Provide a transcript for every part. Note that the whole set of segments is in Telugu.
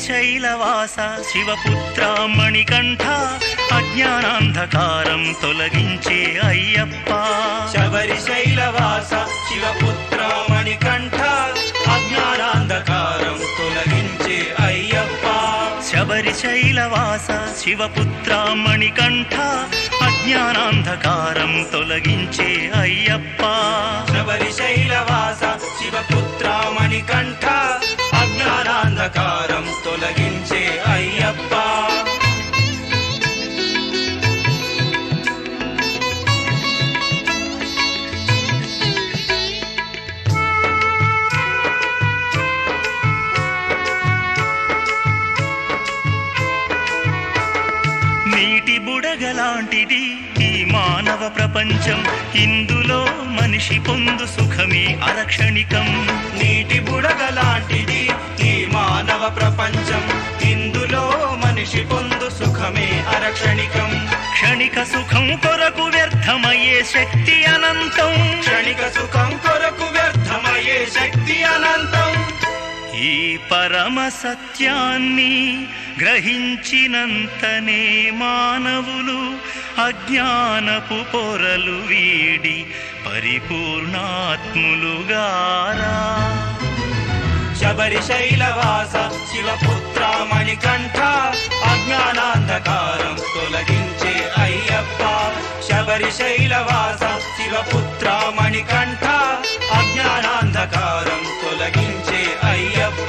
శబరిశైలవాస శివపుత్ర మణికంఠ అజ్ఞానాంధకారం తొలగించే అయ్యప్ప శబరిశైలవాస శివపుత్ర మణికంఠ అజ్ఞానాంధకారం తొలగించే అయ్యప్ప శబరిశైలవాస శివపుత్ర మణికంఠ అజ్ఞానాంధకారం తొలగించే అయ్యప్ప శబరిశైలవాస శివపుత్ర మణికంఠ అజ్ఞానాంధకారం తొలగించే అయ్యప్ప నీటి బుడగలాంటిది ఈ మానవ ప్రపంచం ఇందులో మనిషి పొందు సుఖమే అరక్షణికం నీటి బుడగలాంటిది ఈ మానవ ప్రపంచం ఇందులో మనిషి పొందు సుఖమే అరక్షణికం క్షణిక సుఖం కొరకు వ్యర్థమయ్యే శక్తి అనంతం క్షణిక సుఖం కొరకు వ్యర్థమయ్యే శక్తి అనంతం ఈ పరమ సత్యాన్ని గ్రహించినంతనే మానవులు అజ్ఞానపు పొరలు వీడి పరిపూర్ణాత్ములుగారా శబరిశైలవాస శివపుత్ర మణికంఠ అజ్ఞానాంధకారం తొలగించే అయ్యప్ప శబరిశైలవాస శివపుత్ర మణికంఠ అజ్ఞానాంధకారం తొలగించే అయ్యప్ప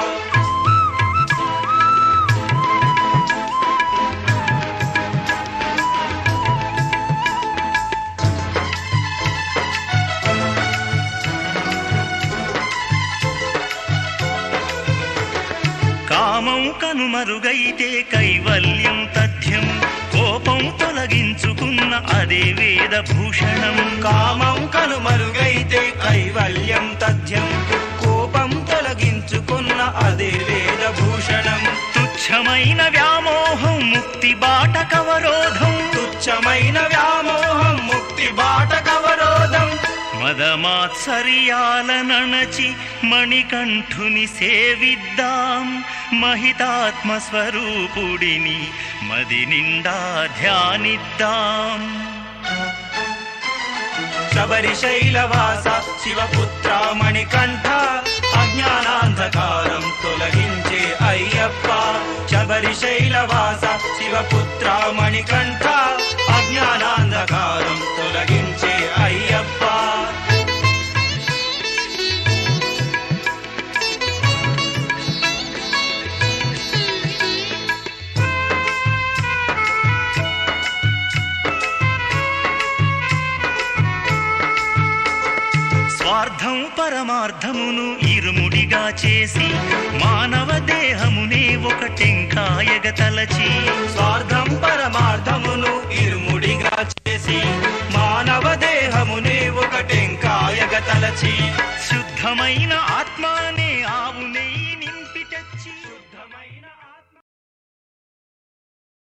కామం కనుమరుగైతే కైవల్యం తథ్యం కోపం తొలగించుకున్న అదే వేద భూషణం కామం కనుమరుగైతే కైవల్యం తథ్యం కోపం తొలగించుకున్న అదే వేదభూషణం తుచ్చమైన వ్యామోహం ముక్తి బాట కవరోధం తుచ్చమైన వ్యామోహం ముక్తి బాట కవరోధం మదమాత్సర్యాల నణచి మణికంఠుని సేవిద్దాం మహితాత్మ స్వరూపుడిని మది నిండా ధ్యానిద్దాం శబరిశైలవాస శివపుత్ర మణికంఠ అజ్ఞానాంధకారం తొలగించే అయ్యప్ప శబరిశైలవాస శివపుత్ర మణికంఠ అజ్ఞానాంధకారం తొలగించే అయ్యప్ప స్వార్థం పరమార్థమును ఇరుముడిగా చేసి మానవ దేహమునే ఒక టెంకాయగ తలచి స్వార్థం పరమార్థమును ఇరుముడిగా చేసి మానవ దేహమునే ఒక టెంకాయగ తలచి శుద్ధమైన ఆత్మ